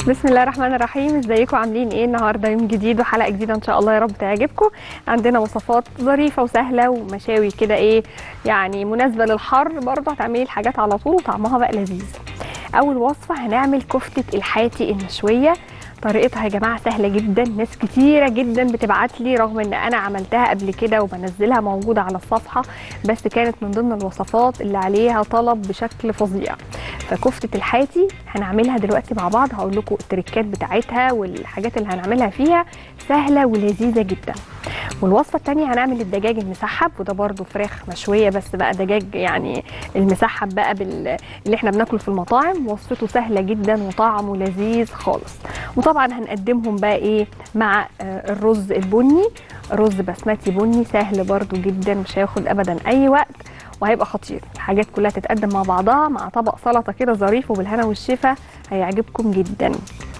بسم الله الرحمن الرحيم ازيكم عاملين ايه النهارده يوم جديد وحلقه جديده ان شاء الله يا رب تعجبكم عندنا وصفات ظريفه وسهله ومشاوي كده ايه يعني مناسبه للحر برضه هتعملي الحاجات على طول وطعمها بقى لذيذ اول وصفه هنعمل كفته الحاتي المشويه طريقتها يا جماعه سهله جدا ناس كتيره جدا بتبعت لي رغم ان انا عملتها قبل كده وبنزلها موجوده على الصفحه بس كانت من ضمن الوصفات اللي عليها طلب بشكل فظيع فكفته الحاتي هنعملها دلوقتي مع بعض هقول لكم التريكات بتاعتها والحاجات اللي هنعملها فيها سهله ولذيذه جدا والوصفه الثانيه هنعمل الدجاج المسحب وده برده فراخ مشويه بس بقى دجاج يعني المسحب بقى بال... اللي احنا بناكله في المطاعم وصفته سهله جدا وطعمه لذيذ خالص وطبعا هنقدمهم بقى ايه مع آه، الرز البني رز بسمتي بني سهل برده جدا مش هياخد ابدا اي وقت وهيبقى خطير الحاجات كلها تتقدم مع بعضها مع طبق سلطه كده ظريف وبالهنا والشفا هيعجبكم جدا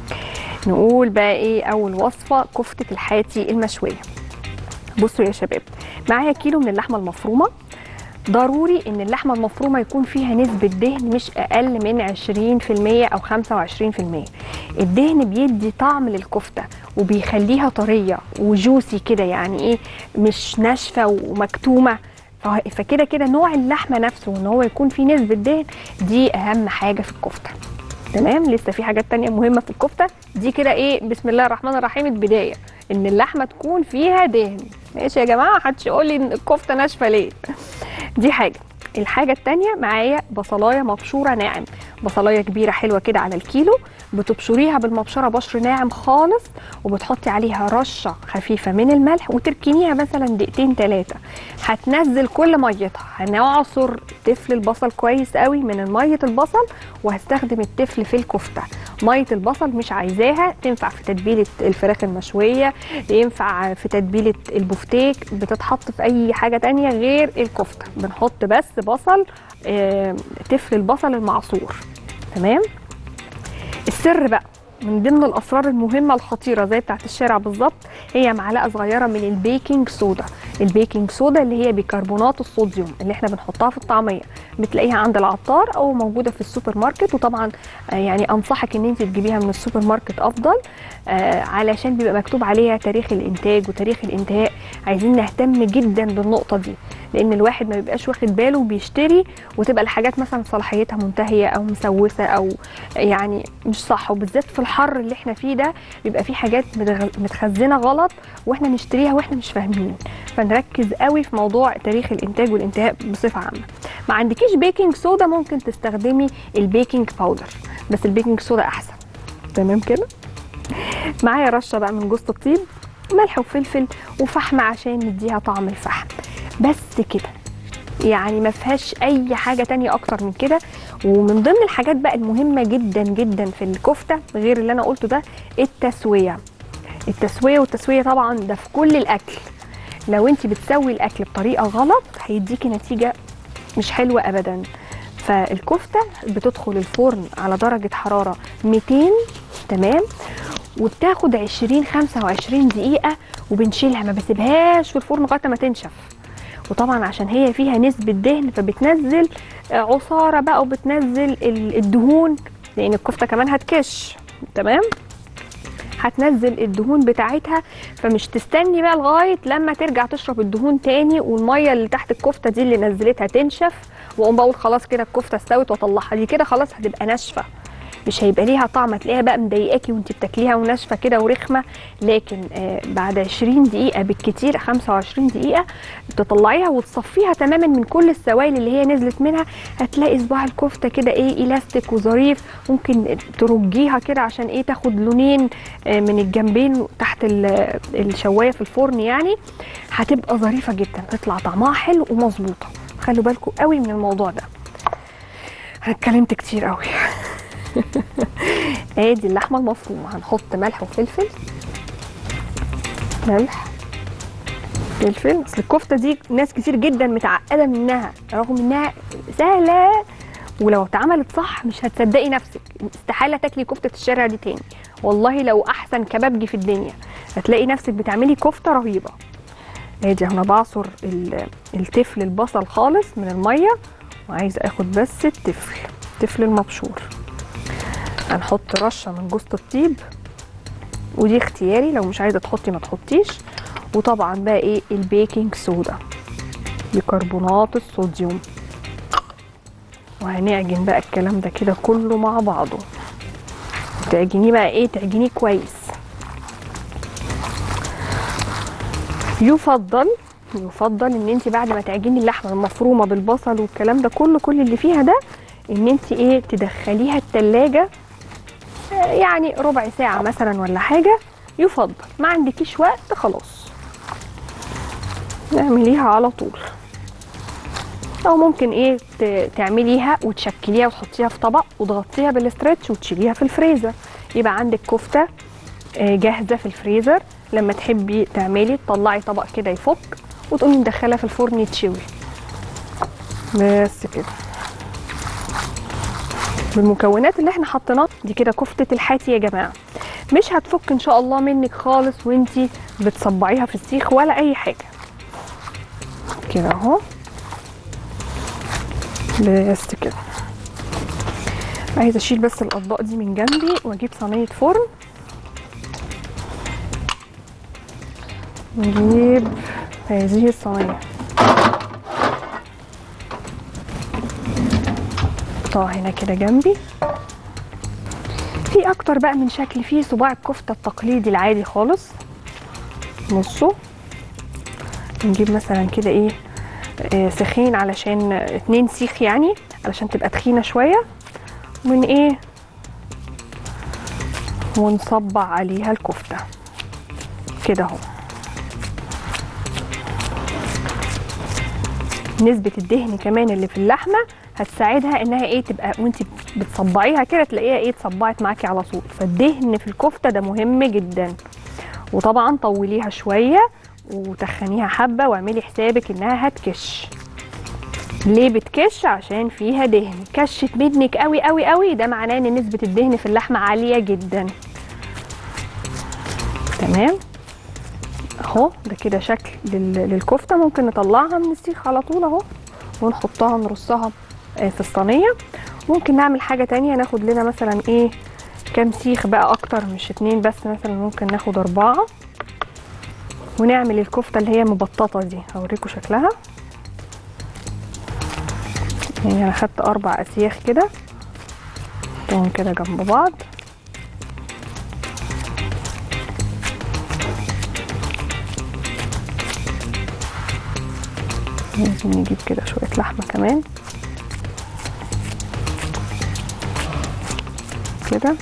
نقول بقى ايه اول وصفه كفته الحاتي المشويه بصوا يا شباب معايا كيلو من اللحمه المفرومه ضروري ان اللحمه المفرومه يكون فيها نسبه دهن مش اقل من 20% او 25% الدهن بيدي طعم للكفته وبيخليها طريه وجوسي كده يعني ايه مش ناشفه ومكتومه فه- فكده كده نوع اللحمه نفسه ان هو يكون فيه نسبه دهن دي اهم حاجه في الكفته تمام لسه في حاجات تانية مهمة في الكفتة دي كده ايه بسم الله الرحمن الرحيم البداية ان اللحمة تكون فيها دهن ماشي يا جماعة محدش يقول لي ان الكفتة ناشفة ليه دي حاجة الحاجة التانية معايا بصلاية مبشورة ناعم بصلاية كبيرة حلوة كده على الكيلو بتبشريها بالمبشرة بشر ناعم خالص وبتحطي عليها رشة خفيفة من الملح وتركنيها مثلا دقيقتين ثلاثة هتنزل كل ميتها هنعصر تفل البصل كويس قوي من مية البصل وهستخدم التفل في الكفتة مية البصل مش عايزاها تنفع في تتبيلة الفراخ المشوية ينفع في تتبيلة البفتيك بتتحط في أي حاجة تانية غير الكفتة بنحط بس بصل آه، تفل البصل المعصور تمام السر بقى من ضمن الاسرار المهمه الخطيره زي بتاعت الشارع بالظبط هي معلقه صغيره من البيكنج صودا البيكنج صودا اللي هي بيكربونات الصوديوم اللي احنا بنحطها في الطعميه بتلاقيها عند العطار او موجوده في السوبر ماركت وطبعا آه، يعني انصحك ان انت تجيبيها من السوبر ماركت افضل آه، علشان بيبقى مكتوب عليها تاريخ الانتاج وتاريخ الانتهاء عايزين نهتم جدا بالنقطه دي لان الواحد ما بيبقاش واخد باله وبيشتري وتبقى الحاجات مثلا صلاحيتها منتهيه او مسوسه او يعني مش صح وبالذات في الحر اللي احنا فيه ده بيبقى فيه حاجات متغ- متخزنه غلط واحنا نشتريها واحنا مش فاهمين فنركز قوي في موضوع تاريخ الانتاج والانتهاء بصفه عامه ما عندكيش بيكنج صودا ممكن تستخدمي البيكنج باودر بس البيكنج صودا احسن تمام كده معايا رشه بقى من جوز الطيب ملح وفلفل وفحم عشان نديها طعم الفحم بس كده يعني ما فيهاش اي حاجه تانية اكتر من كده ومن ضمن الحاجات بقى المهمه جدا جدا في الكفته غير اللي انا قلته ده التسويه التسويه والتسويه طبعا ده في كل الاكل لو انت بتسوي الاكل بطريقه غلط هيديكي نتيجه مش حلوه ابدا فالكفته بتدخل الفرن على درجه حراره 200 تمام وبتاخد 20 25 دقيقه وبنشيلها ما بسيبهاش في الفرن لغايه ما تنشف وطبعا عشان هي فيها نسبة دهن فبتنزل آه، عصارة بقى وبتنزل ال- الدهون لأن الكفتة كمان هتكش تمام هتنزل الدهون بتاعتها فمش تستني بقى لغاية لما ترجع تشرب الدهون تاني والمية اللي تحت الكفتة دي اللي نزلتها تنشف واقوم بقول خلاص كده الكفتة استوت واطلعها دي كده خلاص هتبقى ناشفة مش هيبقى ليها طعم هتلاقيها بقى مضايقاكي وانت بتاكليها وناشفه كده ورخمه لكن آه بعد 20 دقيقه بالكتير 25 دقيقه تطلعيها وتصفيها تماما من كل السوائل اللي هي نزلت منها هتلاقي صباع الكفته كده ايه الاستيك وظريف ممكن ترجيها كده عشان ايه تاخد لونين آه من الجنبين تحت ال- الشوايه في الفرن يعني هتبقى ظريفه جدا تطلع طعمها حلو ومظبوطه خلوا بالكم قوي من الموضوع ده انا اتكلمت كتير قوي ادي اللحمه المفرومه هنحط ملح وفلفل ملح فلفل اصل الكفته دي ناس كتير جدا متعقده منها رغم انها سهله ولو اتعملت صح مش هتصدقي نفسك استحاله تاكلي كفته الشارع دي تاني والله لو احسن كبابجي في الدنيا هتلاقي نفسك بتعملي كفته رهيبه ادي انا بعصر ال- التفل البصل خالص من الميه وعايزه اخد بس التفل التفل المبشور هنحط رشه من جوز الطيب ودي اختياري لو مش عايزه تحطي ما تحطيش وطبعا بقى ايه البيكنج صودا بيكربونات الصوديوم وهنعجن بقى الكلام ده كده كله مع بعضه تعجنيه بقى ايه تعجنيه كويس يفضل يفضل ان انت بعد ما تعجني اللحمه المفرومه بالبصل والكلام ده كله كل اللي فيها ده ان انت ايه تدخليها التلاجة آه، يعني ربع ساعه مثلا ولا حاجه يفضل ما عندكيش وقت خلاص اعمليها على طول او ممكن ايه ت- تعمليها وتشكليها وتحطيها في طبق وتغطيها بالاسترتش وتشيليها في الفريزر يبقى عندك كفته آه، جاهزه في الفريزر لما تحبي تعملي تطلعي طبق كده يفك وتقومي مدخلها في الفرن يتشوي بس كده بالمكونات اللي احنا حطيناها دي كده كفته الحاتي يا جماعه مش هتفك ان شاء الله منك خالص وانتي بتصبعيها في السيخ ولا اي حاجه كده اهو بس كده عايزه اشيل بس الاطباق دي من جنبي واجيب صينيه فرن نجيب هذه الصينيه احطها هنا كده جنبي في اكتر بقى من شكل فيه صباع الكفته التقليدي العادي خالص نصه نجيب مثلا كده ايه آه، سخين علشان اتنين سيخ يعني علشان تبقى تخينه شويه من ايه ونصبع عليها الكفته كده اهو نسبة الدهن كمان اللي في اللحمة هتساعدها انها ايه تبقى وانت بتصبعيها كده تلاقيها ايه اتصبعت معاكي على طول فالدهن في الكفتة ده مهم جدا وطبعا طوليها شوية وتخنيها حبة واعملي حسابك انها هتكش ليه بتكش عشان فيها دهن كشت منك قوي قوي قوي ده معناه ان نسبة الدهن في اللحمة عالية جدا تمام اهو ده كده شكل لل- للكفته ممكن نطلعها من السيخ على طول اهو ونحطها نرصها آه، في الصينيه ممكن نعمل حاجه تانية ناخد لنا مثلا ايه كام سيخ بقى اكتر مش اتنين بس مثلا ممكن ناخد اربعه ونعمل الكفته اللي هي مبططه دي هوريكم شكلها يعني انا خدت اربع اسياخ كده حطهم كده جنب بعض لازم نجيب كده شوية لحمة كمان كده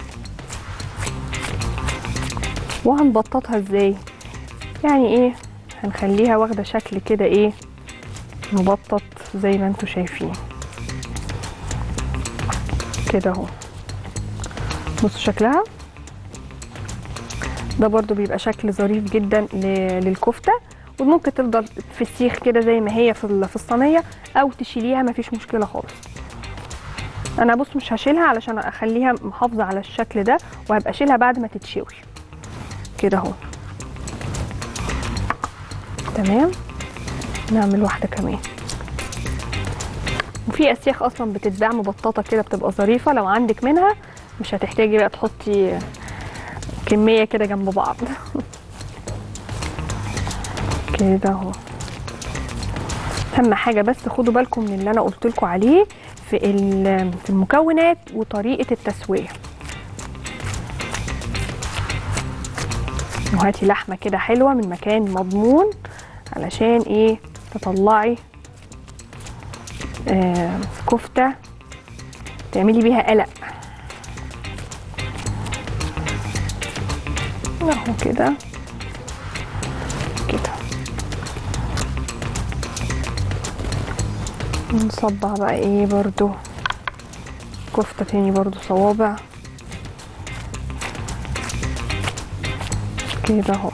وهنبططها ازاي يعني ايه هنخليها واخدة شكل كده ايه مبطط زي ما انتوا شايفين كده اهو بصوا شكلها ده برضو بيبقى شكل ظريف جدا ل- للكفته وممكن تفضل في السيخ كده زي ما هي في ال- في الصينيه او تشيليها مفيش مشكله خالص انا بص مش هشيلها علشان اخليها محافظه على الشكل ده وهبقى اشيلها بعد ما تتشوي كده اهو تمام نعمل واحده كمان وفي اسياخ اصلا بتتباع مبططه كده بتبقى ظريفه لو عندك منها مش هتحتاجي بقى تحطي كميه كده جنب بعض كده اهو اهم حاجه بس خدوا بالكم من اللي انا قلت لكم عليه في ال- في المكونات وطريقه التسويه وهاتي لحمه كده حلوه من مكان مضمون علشان ايه تطلعي آه كفته تعملي بيها قلق اهو كده كده نصبع بقى ايه برضو كفتة تاني برضو صوابع كده اهو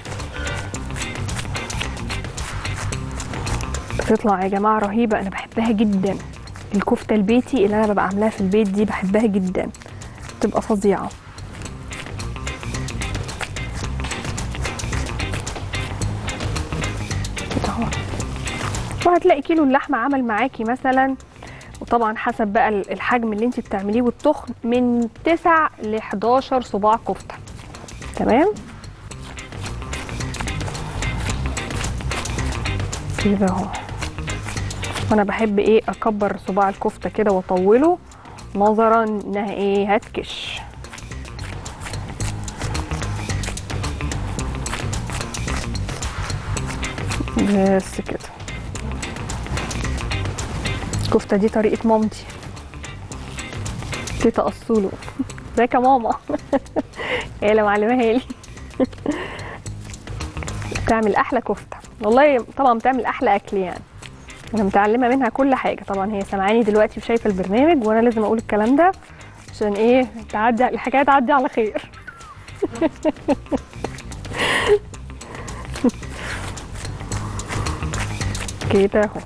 بتطلع يا جماعة رهيبة انا بحبها جدا الكفتة البيتي اللي انا ببقى عاملاها في البيت دي بحبها جدا بتبقى فظيعة كده اهو وهتلاقي كيلو اللحمة عمل معاكي مثلا وطبعا حسب بقى ال- الحجم اللي انت بتعمليه والتخن من 9 ل 11 صباع كفته تمام كده اهو وانا بحب ايه اكبر صباع الكفته كده واطوله نظرا انها ايه هتكش بس كده الكفته دي طريقه مامتي تيتا اصوله ازيك يا ماما هي اللي معلماها لي بتعمل احلى كفته والله طبعا بتعمل احلى اكل يعني انا متعلمه منها كل حاجه طبعا هي سامعاني دلوقتي وشايفه البرنامج وانا لازم اقول الكلام ده عشان ايه تعدي الحكايه تعدي على خير كده اهو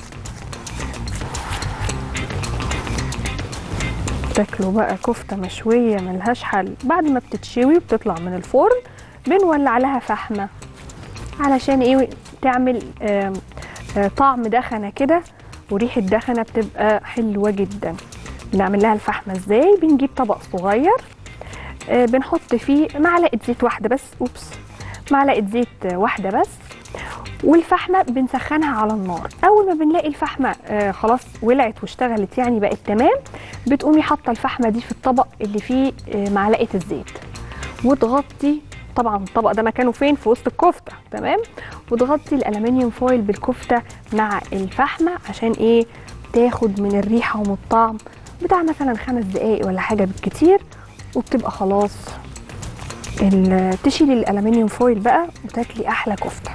تاكلوا بقى كفته مشويه ملهاش حل بعد ما بتتشوي وبتطلع من الفرن بنولع لها فحمه علشان ايه تعمل آم، آه، طعم دخنه كده وريحه دخنه بتبقى حلوه جدا بنعمل لها الفحمه ازاي بنجيب طبق صغير آه، بنحط فيه معلقه زيت واحده بس اوبس معلقه زيت آه، واحده بس والفحمه بنسخنها على النار اول ما بنلاقي الفحمه آه خلاص ولعت واشتغلت يعني بقت تمام بتقومي حاطه الفحمه دي في الطبق اللي فيه آه معلقه الزيت وتغطي طبعا الطبق ده مكانه فين في وسط الكفته تمام وتغطي الالومنيوم فويل بالكفته مع الفحمه عشان ايه تاخد من الريحه ومن الطعم بتاع مثلا خمس دقايق ولا حاجه بالكتير وبتبقى خلاص ال- تشيلي الالومنيوم فويل بقى وتاكلي احلى كفته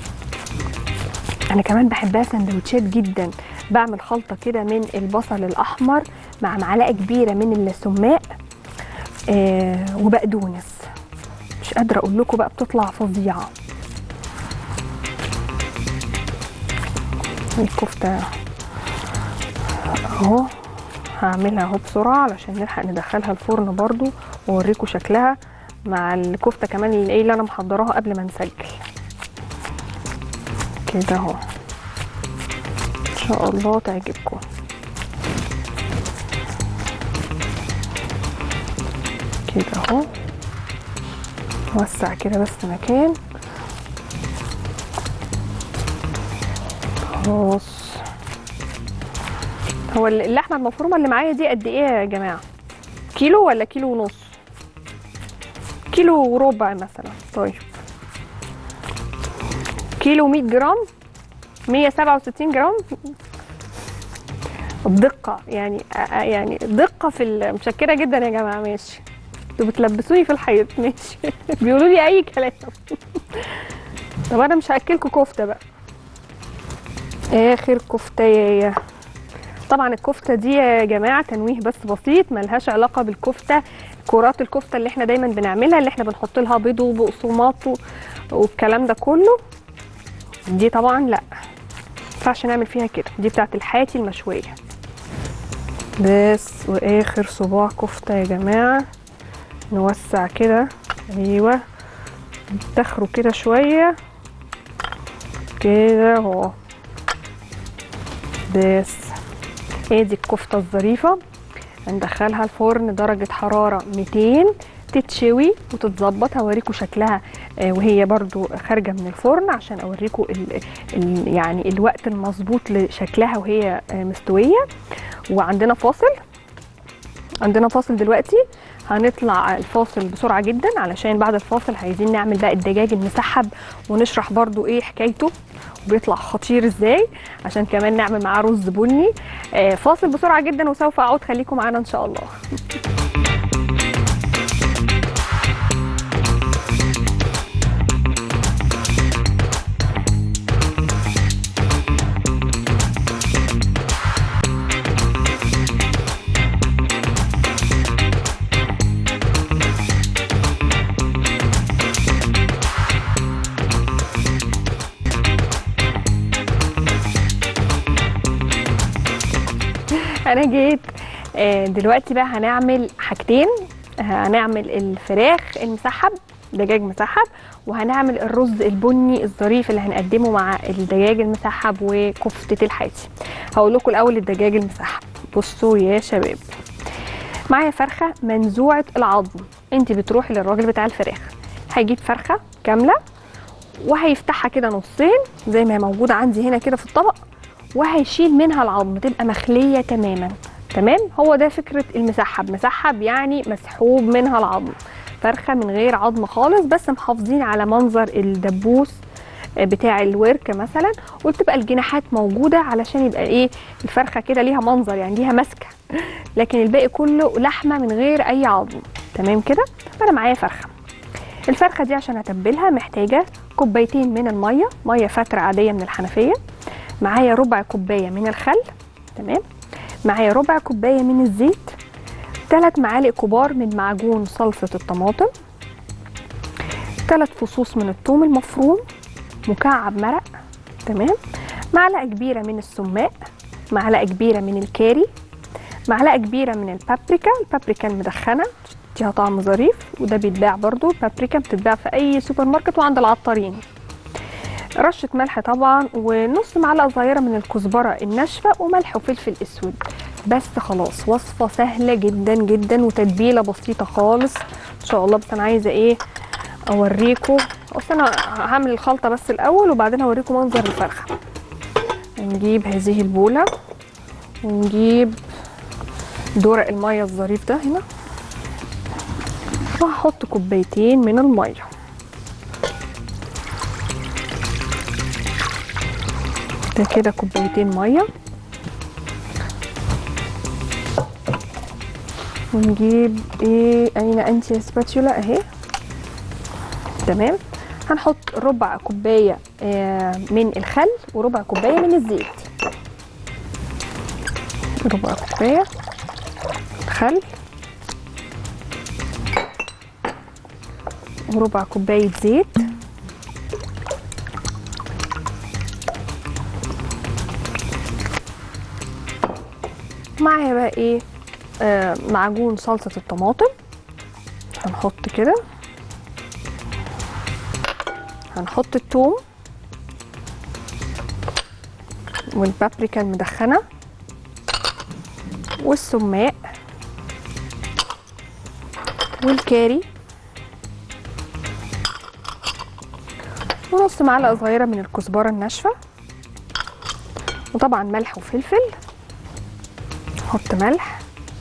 انا كمان بحبها سندوتشات جدا بعمل خلطه كده من البصل الاحمر مع معلقه كبيره من السماق آه وبقدونس مش قادره اقول لكم بقى بتطلع فظيعه الكفته اهو هعملها اهو بسرعه علشان نلحق ندخلها الفرن برضو واوريكم شكلها مع الكفته كمان اللي ايه اللي انا محضراها قبل ما نسجل كده اهو ان شاء الله تعجبكم كده اهو وسع كده بس مكان خلاص هو اللحمه المفرومه اللي معايا دي قد ايه يا جماعه كيلو ولا كيلو ونص كيلو وربع مثلا طيب كيلو 100 جرام 167 جرام الدقة يعني آه، يعني دقة في ال- متشكرة جدا يا جماعة ماشي انتوا بتلبسوني في الحيط ماشي بيقولوا لي أي كلام طب أنا مش هأكلكوا كفتة بقى آخر كفتاية طبعا الكفتة دي يا جماعة تنويه بس بسيط ملهاش علاقة بالكفتة كرات الكفتة اللي احنا دايما بنعملها اللي احنا بنحط لها بيض وبقسماط و- والكلام ده كله دي طبعا لا ينفعش نعمل فيها كده دي بتاعت الحاتي المشوية بس واخر صباع كفتة يا جماعة نوسع كده ايوه تخروا كده شوية كده اهو بس هي دي الكفتة الظريفة هندخلها الفرن درجة حرارة 200 تتشوي وتتظبط هوريكم شكلها آه، وهي برضو خارجة من الفرن عشان اوريكم ال ال يعني الوقت المظبوط لشكلها وهي آه، مستوية وعندنا فاصل عندنا فاصل دلوقتي هنطلع الفاصل بسرعة جدا علشان بعد الفاصل عايزين نعمل بقى الدجاج المسحب ونشرح برضو ايه حكايته وبيطلع خطير ازاي عشان كمان نعمل معاه رز بني آه، فاصل بسرعة جدا وسوف اعود خليكم معانا ان شاء الله انا جيت آه، دلوقتي بقى هنعمل حاجتين هنعمل الفراخ المسحب دجاج مسحب وهنعمل الرز البني الظريف اللي هنقدمه مع الدجاج المسحب وكفته الحاتي هقول لكم الاول الدجاج المسحب بصوا يا شباب معايا فرخه منزوعه العظم انت بتروحي للراجل بتاع الفراخ هيجيب فرخه كامله وهيفتحها كده نصين زي ما هي موجوده عندي هنا كده في الطبق وهيشيل منها العظم تبقى مخليه تماما تمام هو ده فكره المسحب مسحب يعني مسحوب منها العظم فرخه من غير عظم خالص بس محافظين على منظر الدبوس بتاع الورك مثلا وبتبقى الجناحات موجوده علشان يبقى ايه الفرخه كده ليها منظر يعني ليها ماسكه لكن الباقي كله لحمه من غير اي عظم تمام كده فانا معايا فرخه الفرخه دي عشان اتبلها محتاجه كوبايتين من الميه ميه فتره عاديه من الحنفيه معايا ربع كوبايه من الخل تمام معايا ربع كوبايه من الزيت ثلاث معالق كبار من معجون صلصه الطماطم ثلاث فصوص من الثوم المفروم مكعب مرق تمام معلقه كبيره من السماق معلقه كبيره من الكاري معلقه كبيره من البابريكا البابريكا المدخنه تديها طعم ظريف وده بيتباع برضو بابريكا بتتباع في اي سوبر ماركت وعند العطارين رشه ملح طبعا ونص معلقه صغيره من الكزبره الناشفه وملح وفلفل اسود بس خلاص وصفه سهله جدا جدا وتتبيله بسيطه خالص ان شاء الله بس انا عايزه ايه اوريكم اصل انا هعمل الخلطه بس الاول وبعدين هوريكم منظر الفرخه نجيب هذه البوله ونجيب دورق الميه الظريف ده هنا وهحط كوبايتين من الميه ده كده كوبايتين ميه ونجيب ايه اين انت يا سباتيولا اهي تمام هنحط ربع كوبايه آه، من الخل وربع كوبايه من الزيت ربع كوبايه خل وربع كوبايه زيت معايا بقى ايه آه معجون صلصه الطماطم هنحط كده هنحط الثوم والبابريكا المدخنه والسماق والكاري ونص معلقه صغيره من الكزبره الناشفه وطبعا ملح وفلفل نحط ملح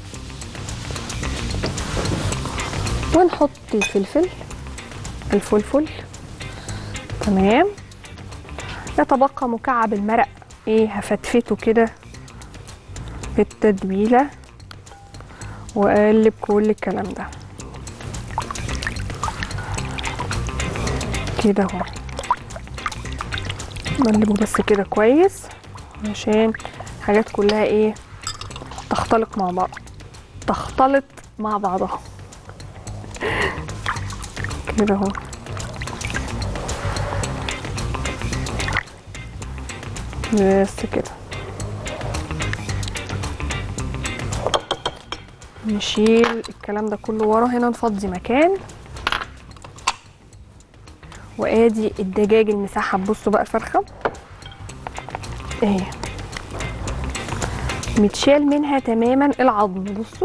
ونحط الفلفل الفلفل تمام يتبقى مكعب المرق ايه هفتفته كده في التتبيله واقلب كل الكلام ده كده اهو نقلبه بس كده كويس عشان الحاجات كلها ايه تختلط مع بعض تختلط مع بعضها كده اهو بس كده نشيل الكلام ده كله ورا هنا نفضي مكان وادي الدجاج المسحب بصوا بقى الفرخه اهي متشال منها تماما العظم بصوا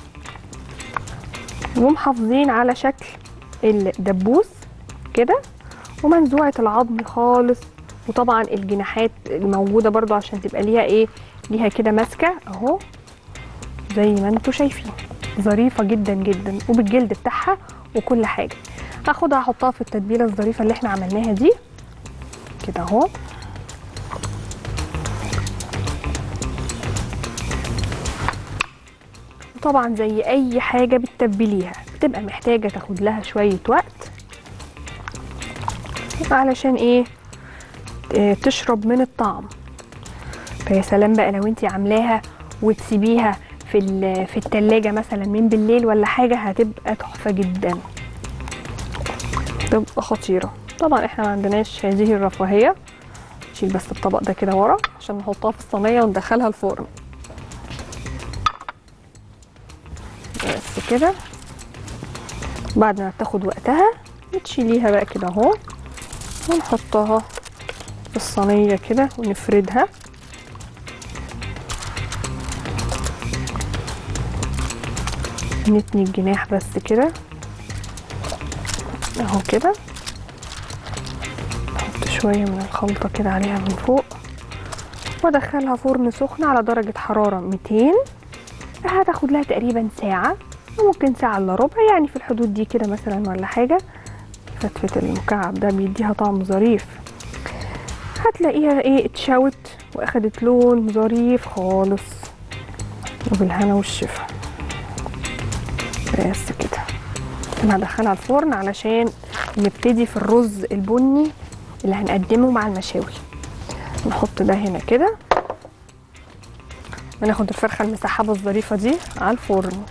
ومحافظين على شكل الدبوس كده ومنزوعه العظم خالص وطبعا الجناحات الموجوده برضو عشان تبقى ليها ايه ليها كده ماسكه اهو زي ما انتم شايفين ظريفه جدا جدا وبالجلد بتاعها وكل حاجه هاخدها احطها في التتبيله الظريفه اللي احنا عملناها دي كده اهو وطبعا زي اي حاجه بتتبليها بتبقى محتاجه تاخد لها شويه وقت علشان ايه آه، تشرب من الطعم فيا سلام بقى لو انت عاملاها وتسيبيها في ال- في التلاجة مثلا من بالليل ولا حاجة هتبقى تحفة جدا تبقى خطيرة طبعا احنا ما عندناش هذه الرفاهية نشيل بس الطبق ده كده ورا عشان نحطها في الصينية وندخلها الفرن بس كده بعد ما تاخد وقتها بتشيليها بقى كده اهو ونحطها في الصينيه كده ونفردها نتني الجناح بس كده اهو كده نحط شويه من الخلطه كده عليها من فوق وادخلها فرن سخن على درجه حراره 200 هتاخد لها تقريبا ساعه وممكن ساعه الا ربع يعني في الحدود دي كده مثلا ولا حاجه فتفت المكعب ده بيديها طعم ظريف هتلاقيها ايه اتشوت واخدت لون ظريف خالص وبالهنا والشفا بس كده انا هدخلها الفرن علشان نبتدي في الرز البني اللي هنقدمه مع المشاوي نحط ده هنا كده وناخد الفرخه المسحبه الظريفه دي على الفرن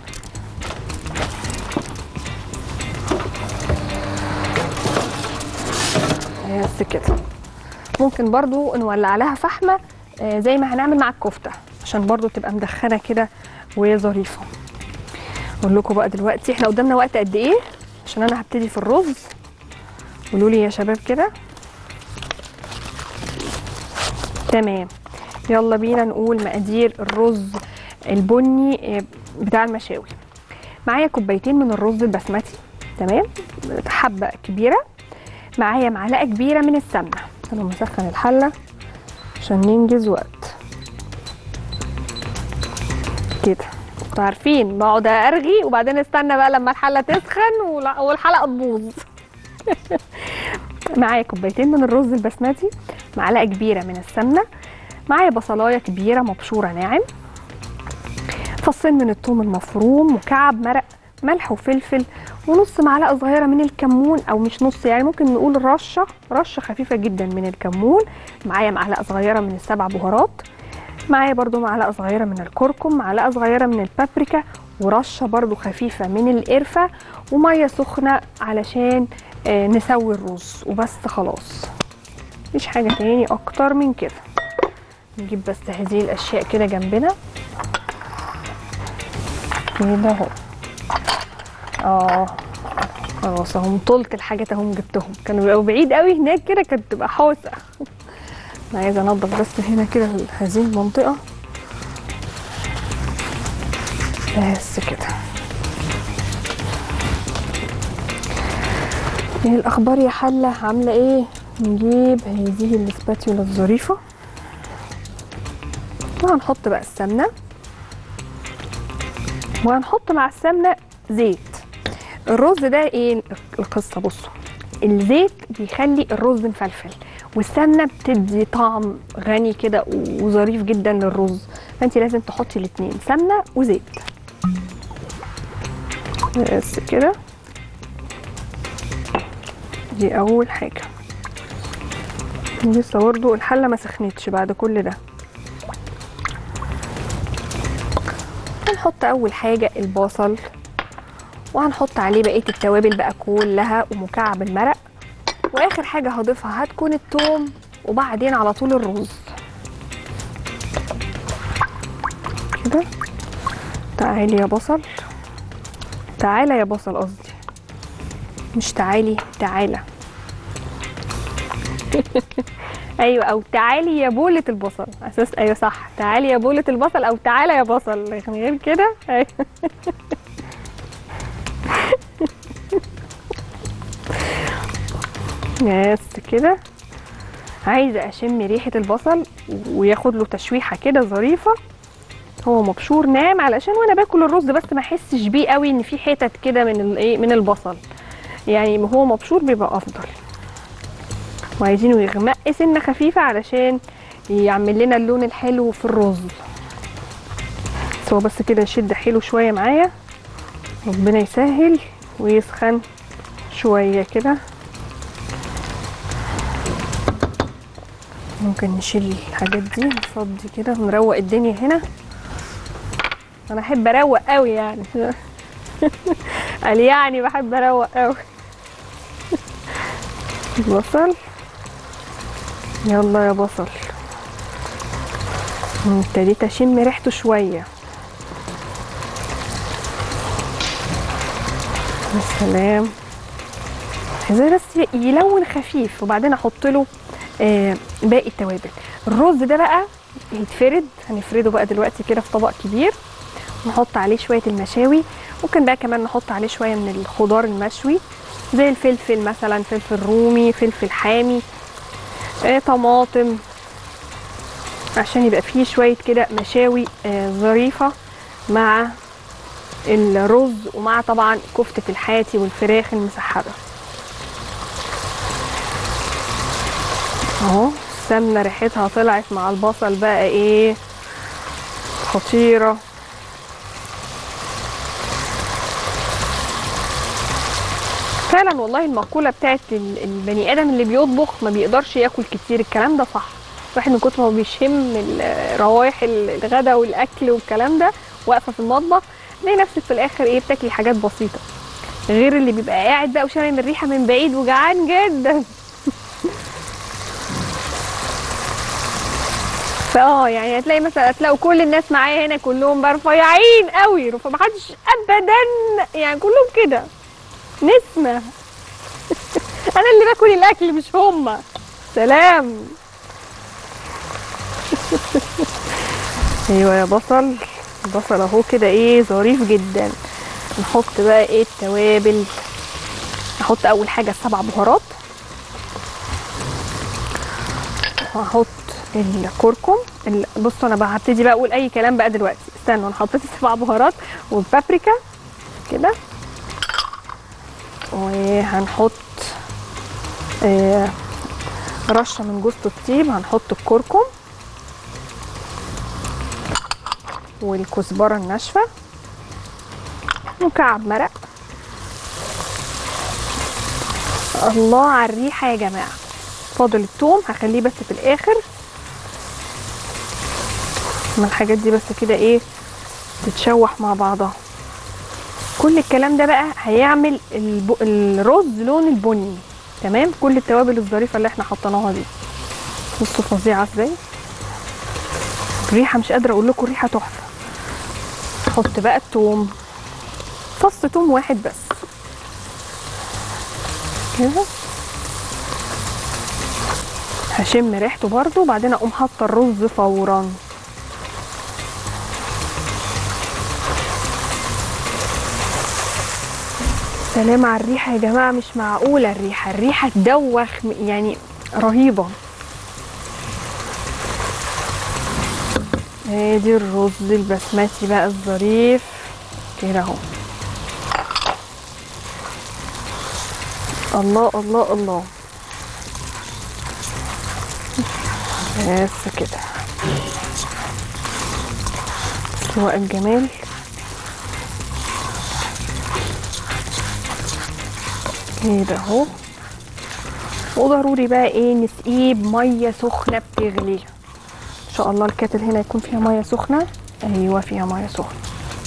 بس كده ممكن برضو نولع لها فحمه آه، زي ما هنعمل مع الكفته عشان برضو تبقى مدخنه كده وظريفه اقول لكم بقى دلوقتي احنا قدامنا وقت قد ايه عشان انا هبتدي في الرز قولوا لي يا شباب كده تمام يلا بينا نقول مقادير الرز البني آه، بتاع المشاوي معايا كوبايتين من الرز البسمتي تمام حبه كبيره معايا معلقه كبيره من السمنه انا مسخن الحله عشان ننجز وقت كده انتوا عارفين بقعد ارغي وبعدين استنى بقى لما الحله تسخن ولا- والحلقه تبوظ معايا كوبايتين من الرز البسمتي معلقه كبيره من السمنه معايا بصلايه كبيره مبشوره ناعم فصين من الثوم المفروم مكعب مرق ملح وفلفل ونص معلقه صغيره من الكمون او مش نص يعني ممكن نقول رشه رشه خفيفه جدا من الكمون معايا معلقه صغيره من السبع بهارات معايا برضو معلقه صغيره من الكركم معلقه صغيره من البابريكا ورشه برضو خفيفه من القرفه وميه سخنه علشان آه، نسوي الرز وبس خلاص مفيش حاجه تاني اكتر من كده نجيب بس هذه الاشياء كده جنبنا كده اهو اه خلاص اهم طولت الحاجات اهم جبتهم كانوا بيبقوا بعيد قوي هناك كده كانت تبقى حوسه انا عايزه انضف بس هنا كده هذه المنطقه بس كده ايه الاخبار يا حله عامله ايه نجيب هذه الاسباتيولا الظريفه وهنحط بقى السمنه وهنحط مع السمنه زيت الرز ده ايه القصه بصوا الزيت بيخلي الرز مفلفل والسمنه بتدي طعم غني كده وظريف جدا للرز فانت لازم تحطي الاتنين سمنه وزيت بس كده دي اول حاجه لسه برضو الحله ما سخنتش بعد كل ده هنحط اول حاجه البصل وهنحط عليه بقيه التوابل بقى كلها ومكعب المرق واخر حاجه هضيفها هتكون التوم وبعدين على طول الرز كده تعالي يا بصل تعالى يا بصل قصدي مش تعالي تعالى ايوه او تعالي يا بولة البصل اساس ايوه صح تعالي يا بولة البصل او تعالى يا بصل لكن غير كده أيوة. بس كده عايزه اشم ريحه البصل وياخد له تشويحه كده ظريفه هو مبشور ناعم علشان وانا باكل الرز بس ما احسش بيه قوي ان في حتت كده من الايه من البصل يعني ما هو مبشور بيبقى افضل وعايزينه يغمق سنه خفيفه علشان يعمل لنا اللون الحلو في الرز بس هو بس كده يشد حيله شويه معايا ربنا يسهل ويسخن شويه كده ممكن نشيل الحاجات دي نفضي كده ونروق الدنيا هنا انا احب اروق قوي يعني قال يعني بحب اروق قوي بصل يلا يا بصل ابتديت اشم ريحته شويه يا سلام زي بس يلون خفيف وبعدين احط له آه باقي التوابل الرز ده بقى يتفرد هنفرده بقى دلوقتي كده في طبق كبير نحط عليه شويه المشاوي ممكن بقى كمان نحط عليه شويه من الخضار المشوي زي الفلفل مثلا فلفل رومي فلفل حامي آه طماطم عشان يبقى فيه شويه كده مشاوي آه ظريفه مع الرز ومع طبعا كفتة الحاتي والفراخ المسحبة اهو السمنة ريحتها طلعت مع البصل بقى ايه خطيرة فعلا والله المقولة بتاعت ال- البني آدم اللي بيطبخ ما بيقدرش ياكل كتير الكلام ده صح الواحد من كتر ما بيشم ال- روايح الغدا والاكل والكلام ده واقفه في المطبخ تلاقي نفسك في الاخر ايه بتاكلي حاجات بسيطه غير اللي بيبقى قاعد بقى وشامم الريحه من بعيد وجعان جدا فاه يعني هتلاقي مثلا هتلاقوا كل الناس معايا هنا كلهم بقى رفيعين قوي رفيع محدش ابدا يعني كلهم كده نسمه انا اللي باكل الاكل مش هما سلام ايوه يا بصل البصل اهو كده ايه ظريف جدا نحط بقى ايه التوابل نحط اول حاجه السبع بهارات وهحط الكركم ال- بصوا انا بقى هبتدي بقى اقول اي كلام بقى دلوقتي استنوا انا حطيت السبع بهارات والبابريكا كده وهنحط آه، رشه من جوز الطيب هنحط الكركم والكزبره الناشفه مكعب مرق الله على الريحه يا جماعه فاضل الثوم هخليه بس في الاخر ما الحاجات دي بس كده ايه تتشوح مع بعضها كل الكلام ده بقى هيعمل الب... الرز لون البني تمام كل التوابل الظريفه اللي احنا حطيناها دي بصوا فظيعه ازاي الريحه مش قادره اقول لكم الريحه تحفه احط بقى التوم فص توم واحد بس كده هشم ريحته برضو وبعدين اقوم حاطه الرز فورا سلام على الريحه يا جماعه مش معقوله الريحه الريحه تدوخ يعني رهيبه ادي الرز البسمتي بقى الظريف كده اهو الله الله الله بس كده سواء الجمال كده اهو وضروري بقى ايه نسقيه بميه سخنه بتغلي ان شاء الله الكاتل هنا يكون فيها ميه سخنه ايوه فيها ميه سخنه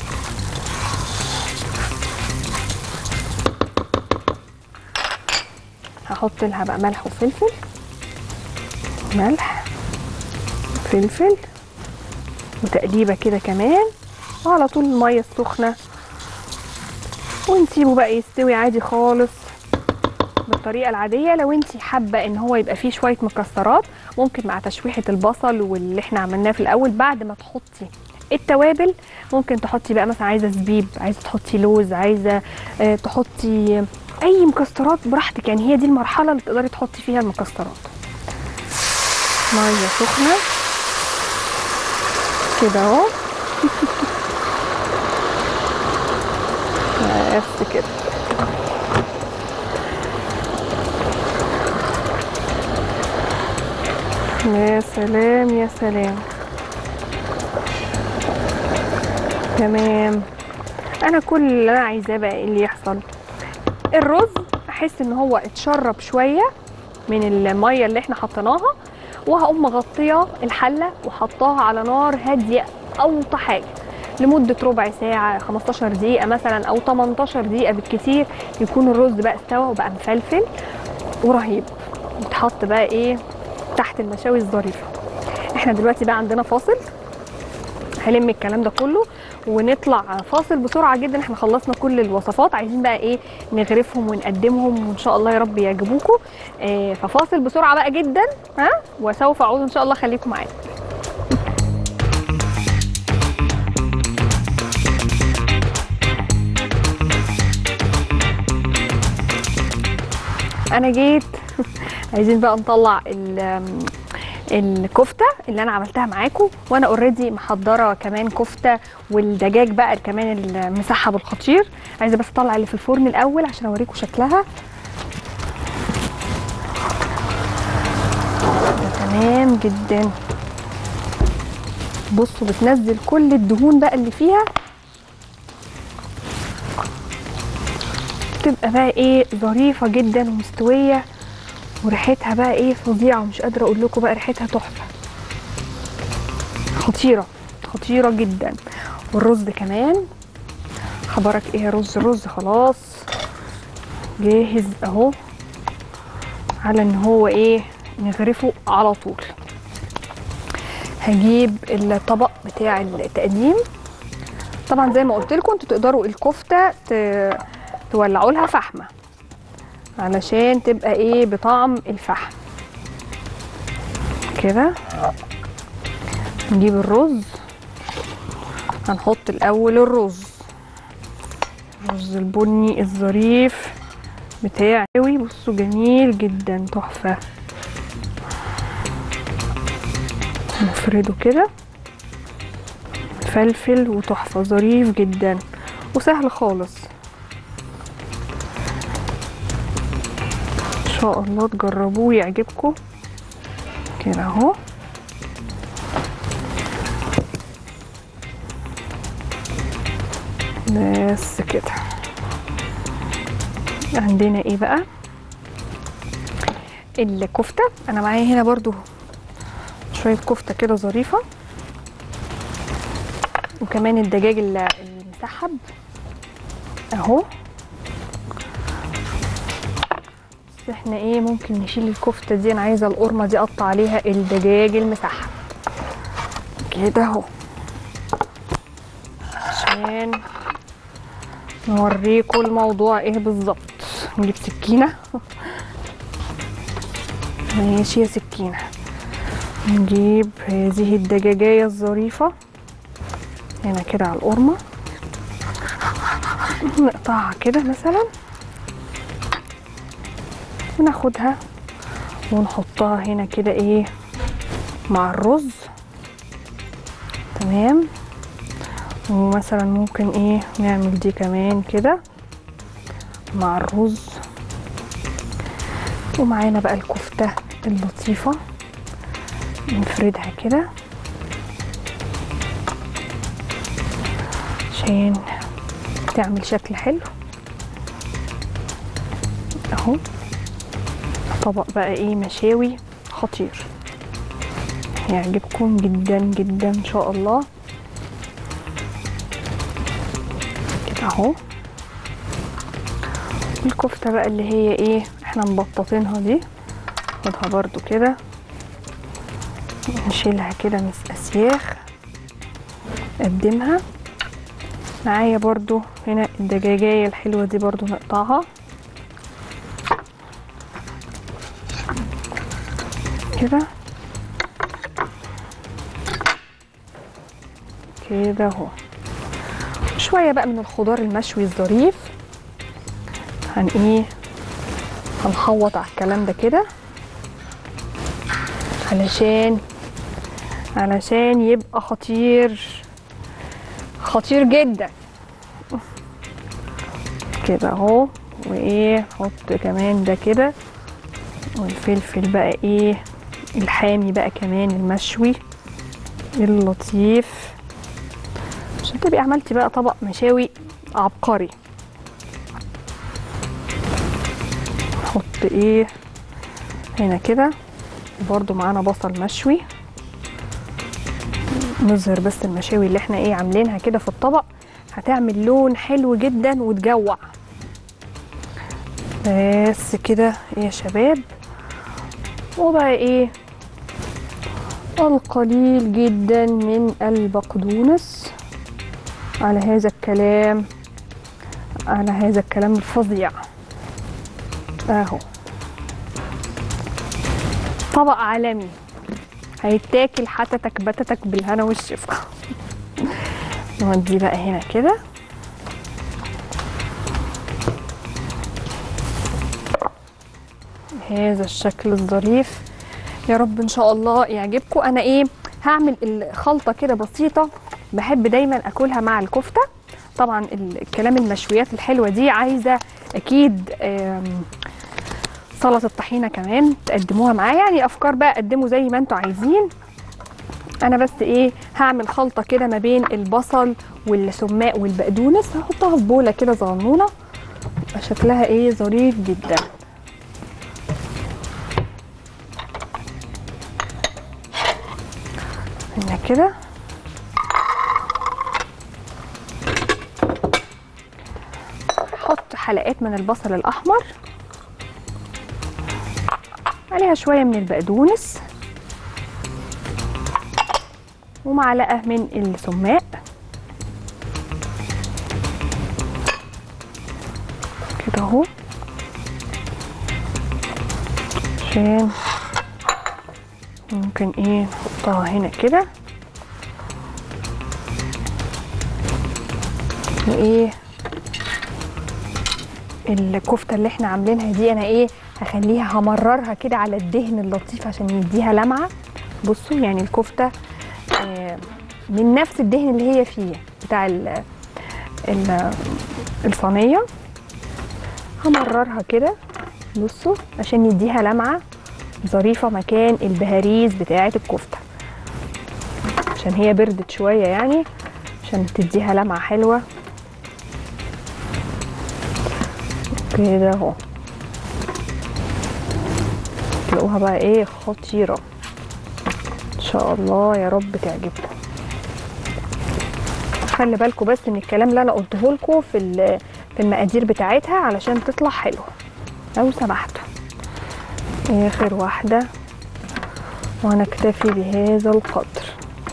هحط لها بقى ملح وفلفل ملح فلفل وتقليبه كده كمان وعلى طول الميه السخنه ونسيبه بقى يستوي عادي خالص بالطريقه العاديه لو انت حابه ان هو يبقى فيه شويه مكسرات ممكن مع تشويحه البصل واللي احنا عملناه في الاول بعد ما تحطي التوابل ممكن تحطي بقى مثلا عايزه زبيب عايزه تحطي لوز عايزه آه، تحطي اي مكسرات براحتك يعني هي دي المرحله اللي تقدري تحطي فيها المكسرات ميه سخنه كده اهو بس كده يا سلام يا سلام تمام انا كل اللي انا عايزاه بقى إيه اللي يحصل الرز احس ان هو اتشرب شويه من الميه اللي احنا حطيناها وهقوم مغطيه الحله وحطاها على نار هاديه اوطى حاجه لمده ربع ساعه 15 دقيقه مثلا او 18 دقيقه بالكتير يكون الرز بقى استوى وبقى مفلفل ورهيب يتحط بقى ايه تحت المشاوي الظريفه احنا دلوقتي بقى عندنا فاصل هلم الكلام ده كله ونطلع فاصل بسرعه جدا احنا خلصنا كل الوصفات عايزين بقى ايه نغرفهم ونقدمهم وان شاء الله يا رب يعجبوكم آه ففاصل بسرعه بقى جدا ها وسوف اعود ان شاء الله خليكم معانا انا جيت عايزين بقى نطلع ال- الكفته اللي انا عملتها معاكم وانا اوريدي محضره كمان كفته والدجاج بقى كمان المسحب الخطير عايزه بس اطلع اللي في الفرن الاول عشان اوريكم شكلها ده تمام جدا بصوا بتنزل كل الدهون بقى اللي فيها تبقى بقى ايه ظريفه جدا ومستويه وريحتها بقى ايه فظيعه ومش قادره اقول لكم بقى ريحتها تحفه خطيره خطيره جدا والرز كمان خبرك ايه يا رز رز خلاص جاهز اهو على ان هو ايه نغرفه على طول هجيب الطبق بتاع التقديم طبعا زي ما قلت لكم انتوا تقدروا الكفته ت- تولعوا لها فحمه علشان تبقى ايه بطعم الفحم كده نجيب الرز هنحط الاول الرز الرز البني الظريف بتاعي بصوا جميل جدا تحفه نفرده كده فلفل وتحفه ظريف جدا وسهل خالص ان شاء الله تجربوه ويعجبكم كده اهو بس كده عندنا ايه بقى الكفته انا معايا هنا برضو شويه كفته كده ظريفه وكمان الدجاج ال- المسحب اهو بس احنا ايه ممكن نشيل الكفته دي انا عايزه القرمه دي اقطع عليها الدجاج المسحب كده اهو عشان نوريكم الموضوع ايه بالظبط نجيب سكينه ماشي يا سكينه نجيب هذه الدجاجية الظريفة هنا كده على القرمة نقطعها كده مثلا وناخدها ونحطها هنا كده ايه مع الرز تمام ومثلا ممكن ايه نعمل دي كمان كده مع الرز ومعانا بقى الكفتة اللطيفة نفردها كده عشان تعمل شكل حلو اهو طبق بقى ايه مشاوي خطير هيعجبكم جدا جدا ان شاء الله كده اهو الكفته بقى اللي هي ايه احنا مبططينها دي خدها برضو كده نشيلها كده من الاسياخ نقدمها معايا برضو هنا الدجاجية الحلوة دي برضو نقطعها كده كده اهو شوية بقى من الخضار المشوي الظريف هن ايه هنحوط على الكلام ده كده علشان علشان يبقى خطير خطير جدا كده اهو وايه حط كمان ده كده والفلفل بقى ايه الحامي بقى كمان المشوي اللطيف عشان تبقي عملتي بقى طبق مشاوي عبقري نحط ايه هنا كده وبرده معانا بصل مشوي نظهر بس المشاوي اللي احنا ايه عاملينها كده في الطبق هتعمل لون حلو جدا وتجوع بس كده يا شباب وبقى ايه القليل جدا من البقدونس على هذا الكلام على هذا الكلام الفظيع اهو طبق عالمي هيتاكل حتتك بتتك بالهنا والشفا نودي بقى هنا كده هذا الشكل الظريف يا رب ان شاء الله يعجبكم انا ايه هعمل الخلطه كده بسيطه بحب دايما اكلها مع الكفته طبعا الكلام المشويات الحلوه دي عايزه اكيد آم، سلطه الطحينه كمان تقدموها معاه يعني افكار بقى قدموا زي ما انتوا عايزين انا بس ايه هعمل خلطه كده ما بين البصل والسماق والبقدونس هحطها في بوله كده صغنونه شكلها ايه ظريف جدا هنا كده احط حلقات من البصل الاحمر عليها شويه من البقدونس ومعلقه من السماق كده اهو عشان ممكن ايه نحطها هنا كده وايه الكفته اللي احنا عاملينها دي انا ايه هخليها همررها كده على الدهن اللطيف عشان يديها لمعه بصوا يعني الكفته آه، من نفس الدهن اللي هي فيه بتاع ال ال الصينيه همررها كده بصوا عشان يديها لمعه ظريفه مكان البهاريز بتاعه الكفته عشان هي بردت شويه يعني عشان تديها لمعه حلوه كده اهو تلاقوها بقى ايه خطيره ان شاء الله يا رب تعجبكم خلي بالكم بس ان الكلام اللي انا قلته لكم في ال- في المقادير بتاعتها علشان تطلع حلوه لو سمحتوا اخر واحده وهنكتفي بهذا القدر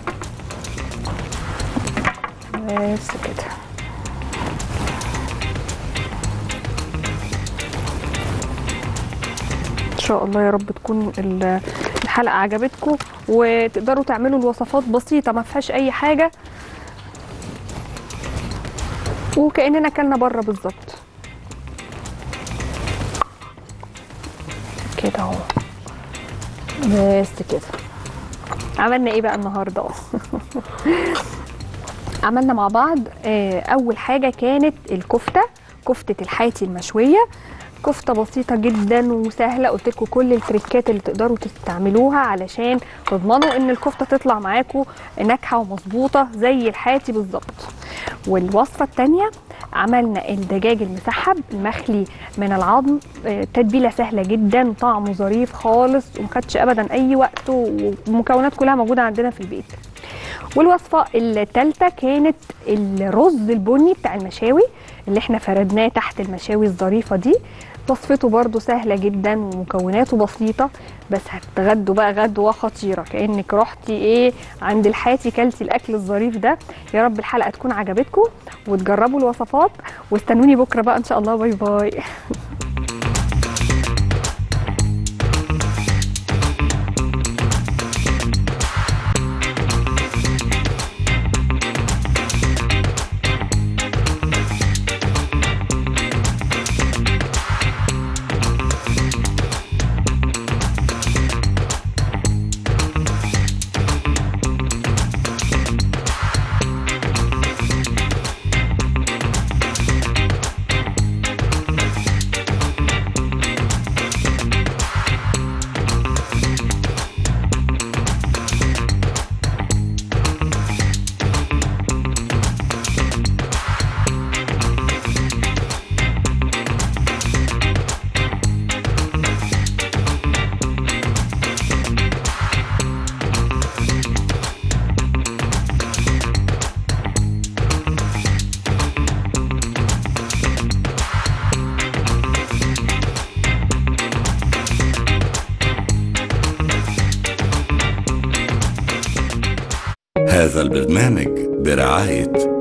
بس كده ان شاء الله يا رب تكون ال- الحلقه عجبتكم وتقدروا تعملوا الوصفات بسيطه ما فيهاش اي حاجه وكاننا اكلنا بره بالظبط كده اهو بس كده عملنا ايه بقى النهارده عملنا مع بعض آه، اول حاجه كانت الكفته كفته الحاتي المشويه كفته بسيطه جدا وسهله قلت لكم كل التريكات اللي تقدروا تستعملوها علشان تضمنوا ان الكفته تطلع معاكم ناجحه ومظبوطه زي الحاتي بالظبط والوصفه الثانيه عملنا الدجاج المسحب المخلي من العظم آه، تتبيله سهله جدا طعمه ظريف خالص ومخدش ابدا اي وقت والمكونات كلها موجوده عندنا في البيت والوصفه الثالثه كانت الرز البني بتاع المشاوي اللي احنا فردناه تحت المشاوي الظريفه دي وصفته برضو سهله جدا ومكوناته بسيطه بس هتتغدوا بقى غدوه خطيره كانك رحتي ايه عند الحاتي كلتي الاكل الظريف ده يا رب الحلقه تكون عجبتكم وتجربوا الوصفات واستنوني بكره بقى ان شاء الله باي باي هذا البرنامج برعاية